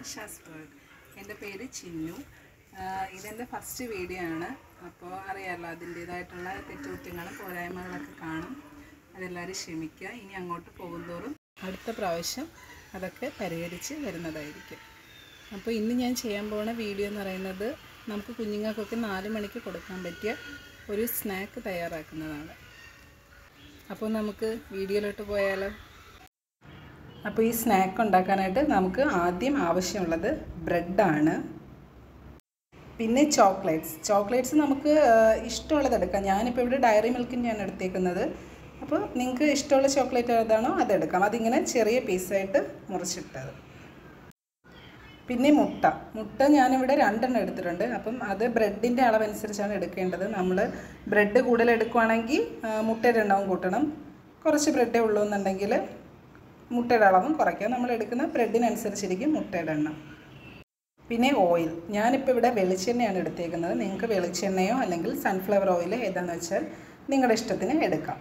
Nisha's world എൻ്റെ പേര് ചിന്നു ആഹ് ഇതെൻ്റെ ഫസ്റ്റ് വീഡിയോ ആണ് അപ്പോൾ അറിയാമല്ലോ അതിൻ്റേതായിട്ടുള്ള തെറ്റുകുറ്റങ്ങളും പോരായ്മകളൊക്കെ കാണും അതെല്ലാവരും ക്ഷമിക്കുക ഇനി അങ്ങോട്ട് പോകുന്തോറും അടുത്ത പ്രാവശ്യം അതൊക്കെ പരിഹരിച്ച് വരുന്നതായിരിക്കും അപ്പോൾ ഇന്ന് ഞാൻ ചെയ്യാൻ പോകുന്ന വീഡിയോ എന്ന് പറയുന്നത് നമുക്ക് കുഞ്ഞുങ്ങൾക്കൊക്കെ നാല് മണിക്ക് കൊടുക്കാൻ പറ്റിയ ഒരു സ്നാക്ക് തയ്യാറാക്കുന്നതാണ് അപ്പോൾ നമുക്ക് വീഡിയോയിലോട്ട് പോയാലോ അപ്പോൾ ഈ സ്നാക്ക് ഉണ്ടാക്കാനായിട്ട് നമുക്ക് ആദ്യം ആവശ്യമുള്ളത് ബ്രെഡാണ് പിന്നെ ചോക്ലേറ്റ്സ് ചോക്ലേറ്റ്സ് നമുക്ക് ആ, ഇഷ്ടമുള്ളത് എടുക്കാം ഞാനിപ്പോൾ ഇവിടെ ഡയറി മിൽക്കിൻ്റെയാണ് എടുത്തേക്കുന്നത് അപ്പോൾ നിങ്ങൾക്ക് ഇഷ്ടമുള്ള ചോക്ലേറ്റ് ഏതാണോ അതെടുക്കാം അതിങ്ങനെ ചെറിയ പീസായിട്ട് മുറിച്ചിട്ടത് പിന്നെ മുട്ട മുട്ട ഞാനിവിടെ രണ്ടെണ്ണം എടുത്തിട്ടുണ്ട് അപ്പം അത് ബ്രെഡിൻ്റെ അളവനുസരിച്ചാണ് എടുക്കേണ്ടത് നമ്മൾ ബ്രെഡ് കൂടുതൽ എടുക്കുവാണെങ്കിൽ ആ, മുട്ടയുടെ എണ്ണവും കൂട്ടണം കുറച്ച് ബ്രെഡേ ഉള്ളൂ എന്നുണ്ടെങ്കിൽ മുട്ടയുടെ അളവും കുറയ്ക്കാം നമ്മൾ എടുക്കുന്ന ബ്രെഡിനനുസരിച്ചിരിക്കും മുട്ടയുടെ എണ്ണം പിന്നെ ഓയിൽ ഞാനിപ്പോൾ ഇവിടെ വെളിച്ചെണ്ണയാണ് എടുത്തേക്കുന്നത് നിങ്ങൾക്ക് വെളിച്ചെണ്ണയോ അല്ലെങ്കിൽ സൺഫ്ലവർ ഓയിൽ ഏതാണെന്ന് വെച്ചാൽ നിങ്ങളുടെ ഇഷ്ടത്തിന് എടുക്കാം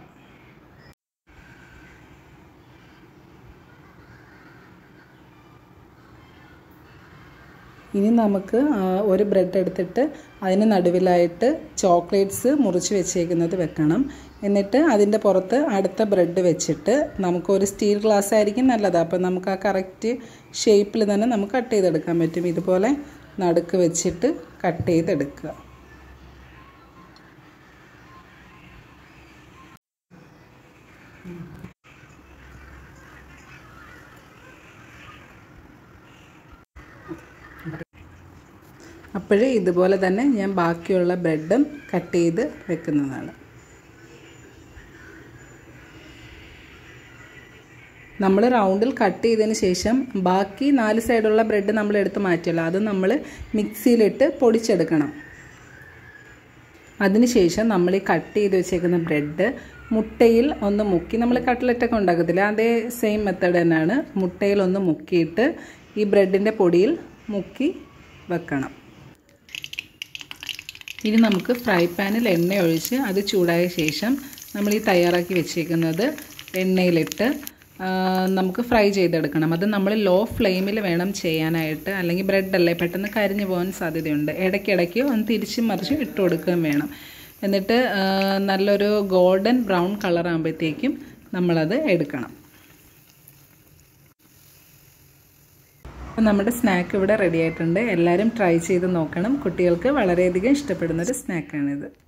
ഇനി നമുക്ക് ആ, ഒരു ബ്രെഡ് എടുത്തിട്ട് അതിന് നടുവിലായിട്ട് ചോക്ലേറ്റ്സ് മുറിച്ച് വെച്ചേക്കുന്നത് വെക്കണം എന്നിട്ട് അതിൻ്റെ പുറത്ത് അടുത്ത ബ്രെഡ് വെച്ചിട്ട് നമുക്കൊരു സ്റ്റീൽ ഗ്ലാസ് ആയിരിക്കും നല്ലത് അപ്പോൾ നമുക്ക് ആ കറക്റ്റ് ഷേപ്പിൽ തന്നെ നമുക്ക് കട്ട് ചെയ്തെടുക്കാൻ പറ്റും ഇതുപോലെ നടുക്ക് വെച്ചിട്ട് കട്ട് ചെയ്തെടുക്കുക അപ്പോഴേ ഇതുപോലെ തന്നെ ഞാൻ ബാക്കിയുള്ള ബ്രെഡും കട്ട് ചെയ്ത് വെക്കുന്നതാണ് നമ്മൾ റൗണ്ടിൽ കട്ട് ചെയ്തതിന് ശേഷം ബാക്കി നാല് സൈഡുള്ള ബ്രെഡ് നമ്മൾ എടുത്ത് മാറ്റിയല്ലോ അത് നമ്മൾ മിക്സിയിലിട്ട് പൊടിച്ചെടുക്കണം അതിനുശേഷം നമ്മൾ ഈ കട്ട് ചെയ്ത് വെച്ചേക്കുന്ന ബ്രെഡ് മുട്ടയിൽ ഒന്ന് മുക്കി നമ്മൾ കട്ട്ലറ്റൊക്കെ ഉണ്ടാക്കത്തില്ല അതേ സെയിം മെത്തേഡ് തന്നെയാണ് മുട്ടയിൽ ഒന്ന് മുക്കിയിട്ട് ഈ ബ്രെഡിൻ്റെ പൊടിയിൽ മുക്കി വെക്കണം ഇനി നമുക്ക് ഫ്രൈ പാനിൽ എണ്ണ ഒഴിച്ച് അത് ചൂടായ ശേഷം നമ്മൾ ഈ തയ്യാറാക്കി വെച്ചേക്കുന്നത് എണ്ണയിലിട്ട് ആ, നമുക്ക് ഫ്രൈ ചെയ്തെടുക്കണം അത് നമ്മൾ ലോ ഫ്ലെയിമിൽ വേണം ചെയ്യാനായിട്ട് അല്ലെങ്കിൽ ബ്രെഡല്ലേ പെട്ടെന്ന് കരിഞ്ഞു പോകാൻ സാധ്യതയുണ്ട് ഇടയ്ക്കിടയ്ക്ക് ഒന്ന് തിരിച്ചും മറിച്ചും ഇട്ട് കൊടുക്കുകയും വേണം എന്നിട്ട് ആ, നല്ലൊരു ഗോൾഡൻ ബ്രൗൺ കളർ ആകുമ്പോഴത്തേക്കും നമ്മളത് എടുക്കണം അപ്പോൾ നമ്മുടെ സ്നാക്ക് ഇവിടെ റെഡി ആയിട്ടുണ്ട് എല്ലാവരും ട്രൈ ചെയ്ത് നോക്കണം കുട്ടികൾക്ക് വളരെയധികം ഇഷ്ടപ്പെടുന്നൊരു സ്നാക്കാണിത്